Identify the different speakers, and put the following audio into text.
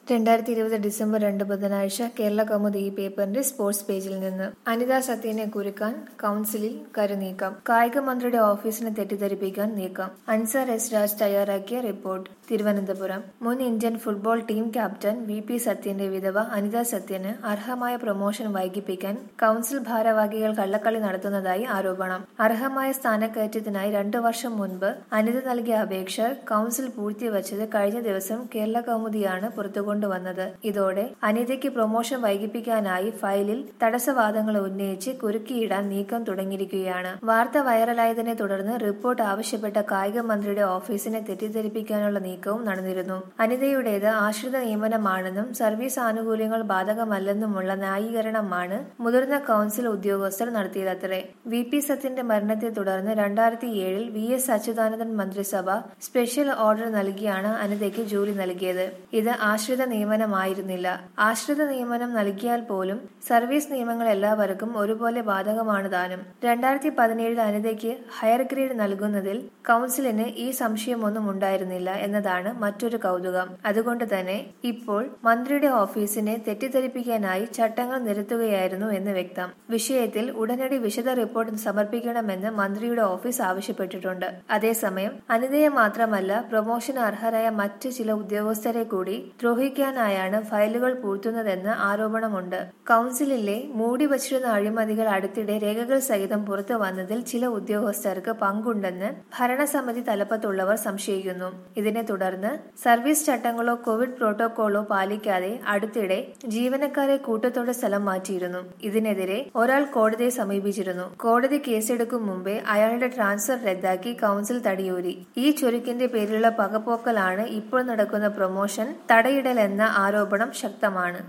Speaker 1: രണ്ടായിരത്തി ഇരുപത് ഡിസംബർ രണ്ട് ബുധനാഴ്ച കേരള കൗമുദി ഈ പേപ്പറിന്റെ സ്പോർട്സ് പേജിൽ നിന്ന് അനിത സത്യനെ കുരുക്കാൻ കൌൺസിലിൽ കരുനീക്കം കായിക മന്ത്രിയുടെ ഓഫീസിനെ തെറ്റിദ്ധരിപ്പിക്കാൻ നീക്കം അൻസാർ എസ് രാജ് തയ്യാറാക്കിയ റിപ്പോർട്ട് തിരുവനന്തപുരം മുൻ Indian football team captain V P സത്യന്റെ വിധവ അനിത സത്യന് അർഹമായ പ്രൊമോഷൻ വൈകിപ്പിക്കാൻ കൌൺസിൽ ഭാരവാഹികൾ കള്ളക്കളി നടത്തുന്നതായി ആരോപണം അർഹമായ സ്ഥാനക്കയറ്റത്തിനായി രണ്ടു വർഷം മുൻപ് അനിത നൽകിയ അപേക്ഷ കൌൺസിൽ പൂഴ്ത്തിവച്ചത് കഴിഞ്ഞ ദിവസം കേരള കൗമുദിയാണ് പുറത്തുകൊണ്ടുവന്നത് ഇതോടെ അനിതയ്ക്ക് പ്രൊമോഷൻ വൈകിപ്പിക്കാനായി ഫയലിൽ തടസ്സവാദങ്ങൾ ഉന്നയിച്ച് കുരുക്കിയിടാൻ നീക്കം തുടങ്ങിയിരിക്കുകയാണ് വാർത്ത വൈറലായതിനെ തുടർന്ന് റിപ്പോർട്ട് ആവശ്യപ്പെട്ട കായിക മന്ത്രിയുടെ ഓഫീസിനെ തെറ്റിദ്ധരിപ്പിക്കാനുള്ള നീക്കവും നടന്നിരുന്നു അനിതയുടേത് ആശ്രിത നിയമനമാണെന്നും സർവീസ് ആനുകൂല്യങ്ങൾ ബാധകമല്ലെന്നുമുള്ള ന്യായീകരണമാണ് മുതിർന്ന കൌൺസിൽ ഉദ്യോഗസ്ഥർ നടത്തിയതത്രേ വി പി സത്യന്റെ മരണത്തെ തുടർന്ന് രണ്ടായിരത്തി ഏഴിൽ വി എസ് അച്യുതാനന്ദൻ മന്ത്രിസഭ സ്പെഷ്യൽ ഓർഡർ നൽകിയാണ് അനിതയ്ക്ക് ജോലി നൽകിയത് ഇത് ആശ്രിത നിയമനമായിരുന്നില്ല ആശ്രിത നിയമനം നൽകിയാൽ പോലും സർവീസ് നിയമങ്ങൾ എല്ലാവർക്കും ഒരുപോലെ ബാധകമാണ് താനും രണ്ടായിരത്തി പതിനേഴിൽ അനിതയ്ക്ക് ഹയർ ഗ്രേഡ് നൽകുന്നതിൽ കൌൺസിലിന് ഈ സംശയമൊന്നും ഉണ്ടായിരുന്നില്ല എന്നതാണ് മറ്റൊരു കൗതുകം അതുകൊണ്ട് തന്നെ ഇപ്പോൾ മന്ത്രിയുടെ ഓഫീസിനെ തെറ്റിദ്ധരിപ്പിക്കാനായി ചട്ടങ്ങൾ നിരത്തുകയായിരുന്നു എന്ന് വ്യക്തം വിഷയത്തിൽ ഉടനടി വിശദ റിപ്പോർട്ട് സമർപ്പിക്കണമെന്ന് മന്ത്രിയുടെ ഓഫീസ് ആവശ്യപ്പെട്ടിട്ടുണ്ട് അതേസമയം അനിതയെ മാത്രമല്ല പ്രൊമോഷന് അർഹരായ മറ്റ് ചില ഉദ്യോഗസ്ഥരെ കൂടി ദ്രോഹിക്കാനായാണ് ഫയലുകൾ പൂഴ്ത്തുന്നതെന്ന് ആരോപണമുണ്ട് കൌൺസിലിലെ മൂടി വച്ചിരുന്ന അഴിമതികൾ അടുത്തിടെ രേഖകൾ സഹിതം പുറത്തു വന്നതിൽ ചില ഉദ്യോഗസ്ഥർക്ക് പങ്കുണ്ടെന്ന് ഭരണസമിതി തലപ്പത്തുള്ളവർ സംശയിക്കുന്നു ഇതിനെ തുടർന്ന് സർവീസ് ചട്ടങ്ങളോ കോവിഡ് പ്രോട്ടോകോളോ പാലിക്കാതെ അടുത്തിടെ ജീവനക്കാരെ കൂട്ടത്തോടെ സ്ഥലം മാറ്റിയിരുന്നു ഇതിനെതിരെ ഒരാൾ കോടതിയെ സമീപിച്ചിരുന്നു കോടതി കേസെടുക്കും മുമ്പേ അയാളുടെ ട്രാൻസ്ഫർ റദ്ദാക്കി കൌൺസിൽ തടിയൂരി ഈ ചുരുക്കിന്റെ പേരിലുള്ള പകപോക്കലാണ് ഇപ്പോൾ നടക്കുന്ന പ്രൊമോഷൻ തടയിടലെന്ന ആരോപണം ശക്തമാണ്